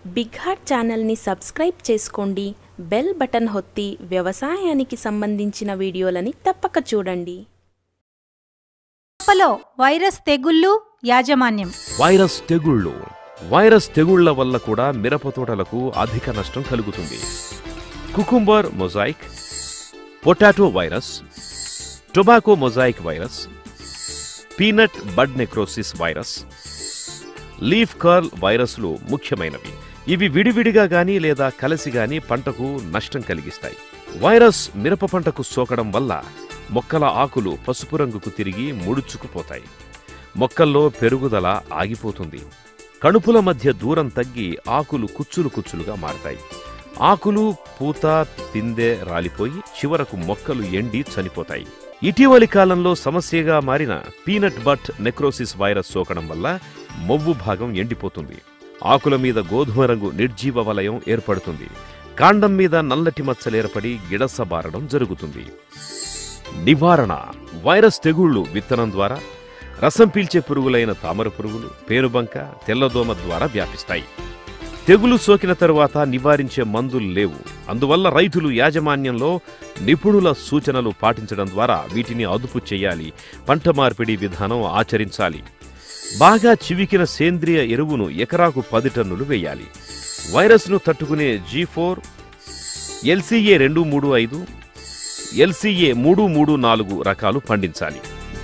big heart ఛానల్ని subscribe చేసుకోండి bell button ఒత్తి వ్యవసాయానికి సంబంధించిన వీడియోలని తప్పక చూడండి మిరపలో వైరస్ తెగుళ్ళు యాజమాన్యం వైరస్ తెగుళ్ళు వైరస్ తెగుళ్ల వల్ల కూడా మిరప తోటలకు అధిక నష్టం కలుగుతుంది cucumber mosaic potato virus tobacco mosaic virus peanut bud necrosis virus leaf curl వైరస్లు ముఖ్యమైనవి ఇవి విడివిడిగా గాని లేదా కలిసి గాని పంటకు నష్టం కలిగిస్తాయి వైరస్ మిరప పంటకు సోకడం వల్ల మొక్కల ఆకులు పసుపు రంగుకు తిరిగి ముడుచుకుపోతాయి మొక్కల్లో పెరుగుదల ఆగిపోతుంది కణుపుల మధ్య దూరం తగ్గి ఆకులు కుచ్చులు కుచ్చులుగా మారతాయి ఆకులు పూత పిందె రాలిపోయి చివరకు మొక్కలు ఎండి చనిపోతాయి ఇటీవలి కాలంలో సమస్యగా మారిన పీనట్ బట్ నెక్రోసిస్ వైరస్ సోకడం వల్ల మొవ్వు భాగం ఎండిపోతుంది ఆకుల మీద గోధుమ రంగు నిర్జీవ వలయం ఏర్పడుతుంది కాండం మీద నల్లటి మచ్చలు ఏర్పడి గిడసబారడం జరుగుతుంది నివారణ వైరస్ తెగుళ్లు విత్తనం ద్వారా రసం పీల్చే పురుగులైన తామర పురుగులు పేనుబంక తెల్లదోమ ద్వారా వ్యాపిస్తాయి తెగులు సోకిన తరువాత నివారించే మందులు లేవు అందువల్ల రైతులు యాజమాన్యంలో నిపుణుల సూచనలు పాటించడం ద్వారా వీటిని అదుపు చేయాలి పంట మార్పిడి విధానం ఆచరించాలి బాగా చివికిన సేంద్రియ ఎరువును ఎకరాకు పది టన్నులు వేయాలి వైరస్ను తట్టుకునే జీ ఫోర్ ఎల్సీఏ రెండు మూడు ఐదు ఎల్సీఏ మూడు మూడు నాలుగు రకాలు పండించాలి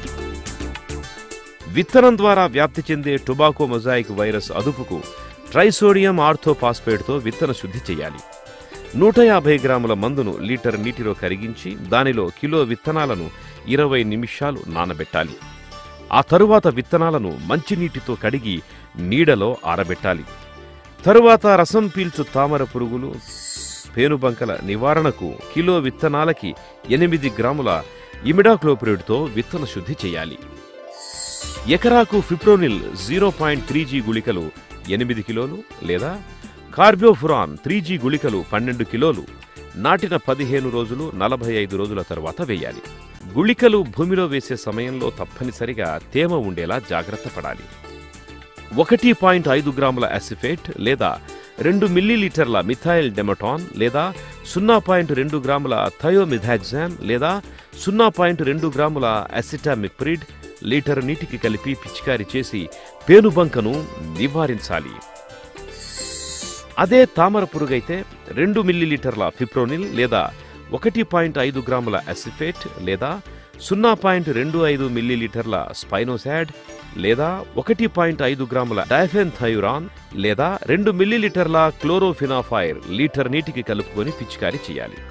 విత్తనం ద్వారా వ్యాప్తి చెందే టొబాకో మొజాయిక్ వైరస్ అదుపుకు ట్రైసోడియం ఆర్థోపాస్పేట్తో విత్తన శుద్ధి చేయాలి నూట యాభై గ్రాముల మందును లీటర్ నీటిలో కరిగించి దానిలో కిలో విత్తనాలను ఇరవై నిమిషాలు నానబెట్టాలి ఆ తరువాత విత్తనాలను మంచినీటితో కడిగి నీడలో ఆరబెట్టాలి తరువాత రసం పీల్చు తామర పురుగులు పేనుబంకల నివారణకు కిలో విత్తనాలకి ఎనిమిది గ్రాముల ఇమిడాక్లోపిరిడ్తో విత్తన శుద్ధి చేయాలి ఎకరాకు fipronil zero point three G గుళికలు ఎనిమిది కిలోలు లేదా కార్బోఫురాన్ త్రీ జీ గుళికలు పన్నెండు కిలోలు నాటిన పదిహేను రోజులు నలభై ఐదు రోజుల తర్వాత వేయాలి గుళికలు భూమిలో వేసే సమయంలో తప్పనిసరిగా తేమ ఉండేలా జాగ్రత్త పడాలి ఒకటి పాయింట్ ఐదు గ్రాముల అసిఫేట్ లేదా రెండు మిల్లీలీటర్ల మిథైల్ డెమటాన్ లేదా సున్నా పాయింట్ రెండు గ్రాముల థయోమిథాక్సామ్ లేదా సున్నా పాయింట్ రెండు గ్రాముల అసిటామిప్రిడ్ లీటర్ నీటికి కలిపి పిచికారి చేసి పేనుబంకను నివారించాలి అదే తామర పురుగైతే రెండు మిల్లీలీటర్ల ఫిప్రోనిల్ లేదా ఒకటి పాయింట్ ఐదు గ్రాముల అసిఫేట్ లేదా సున్నా పాయింట్ రెండు ఐదు మిల్లీలీటర్ల స్పైనోసాడ్ లేదా ఒకటి పాయింట్ ఐదు గ్రాముల డైఫెన్థైరాన్ లేదా రెండు మిల్లీలీటర్ల క్లోరోఫినాఫైర్ లీటర్ నీటికి కలుపుకొని పిచికారీ చేయాలి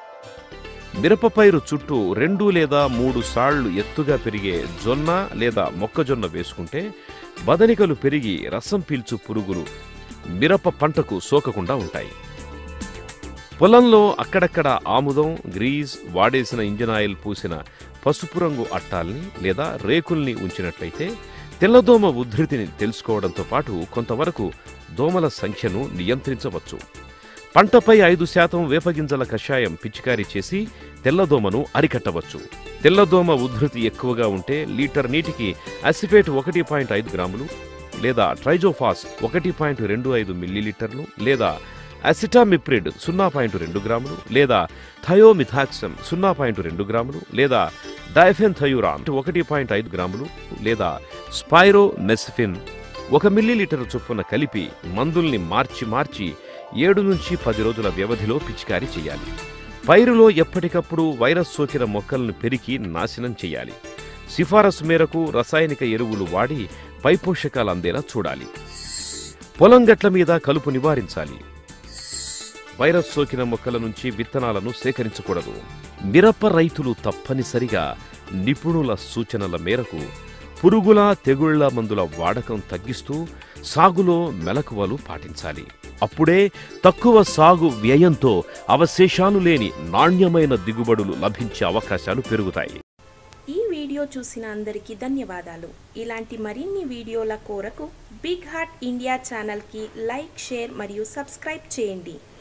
మిరపపైరు చుట్టూ రెండు లేదా మూడు సాళ్లు ఎత్తుగా పెరిగే జొన్న లేదా మొక్కజొన్న వేసుకుంటే బదనికలు పెరిగి రసం పీల్చు పురుగులు మిరప పంటకు సోకకుండా ఉంటాయి పొలంలో అక్కడక్కడ ఆముదం గ్రీజ్ వాడేసిన ఇంజిన్ ఆయిల్ పూసిన పసుపు రంగు అట్టాల్ని లేదా రేకుల్ని ఉంచినట్లయితే తెల్లదోమ ఉధృతిని తెలుసుకోవడంతో పాటు కొంతవరకు దోమల సంఖ్యను నియంత్రించవచ్చు పంటపై ఐదు శాతం వేపగింజల కషాయం పిచికారీ చేసి తెల్లదోమను అరికట్టవచ్చు తెల్లదోమ ఉధృతి ఎక్కువగా ఉంటే లీటర్ నీటికి అసిఫేట్ ఒకటి పాయింట్ ఐదు గ్రాములు లేదా ట్రైజోఫాస్ ఒకటి పాయింట్ రెండు ఐదు మిల్లీలీటర్లు లేదా అసిటామిప్రిడ్ సున్నా పాయింట్ రెండు గ్రాములు లేదా థయోమిథాక్సమ్ సున్నా పాయింట్ రెండు గ్రాములు లేదా డైఫెన్థయూరాన్ ఒకటి పాయింట్ ఐదు గ్రాములు లేదా స్పైరో నెసిఫిన్ ఒక మిల్లీలీటర్ చొప్పున కలిపి మందుల్ని మార్చి మార్చి ఏడు నుంచి పది రోజుల వ్యవధిలో పిచికారీ చేయాలి పైరులో ఎప్పటికప్పుడు వైరస్ సోకిన మొక్కలను పెరికి నాశనం చేయాలి సిఫారసు మేరకు రసాయనిక ఎరువులు వాడి పై పోషకాలు అందేలా చూడాలి పొలం గట్ల మీద కలుపు నివారించాలి వైరస్ సోకిన మొక్కల నుంచి విత్తనాలను సేకరించకూడదు మిరప రైతులు తప్పనిసరిగా నిపుణుల సూచనల మేరకు పురుగుల తెగుళ్ల మందుల వాడకం తగ్గిస్తూ సాగులో మెలకువలు పాటించాలి అప్పుడే తక్కువ సాగు వ్యయంతో అవశేషాలు లేని నాణ్యమైన దిగుబడులు లభించే అవకాశాలు పెరుగుతాయి ఈ వీడియో చూసిన అందరికీ ధన్యవాదాలు ఇలాంటి మరిన్ని వీడియోల కోరకు బిగ్ హార్ట్ ఇండియా ఛానల్కి లైక్ షేర్ మరియు సబ్స్క్రైబ్ చేయండి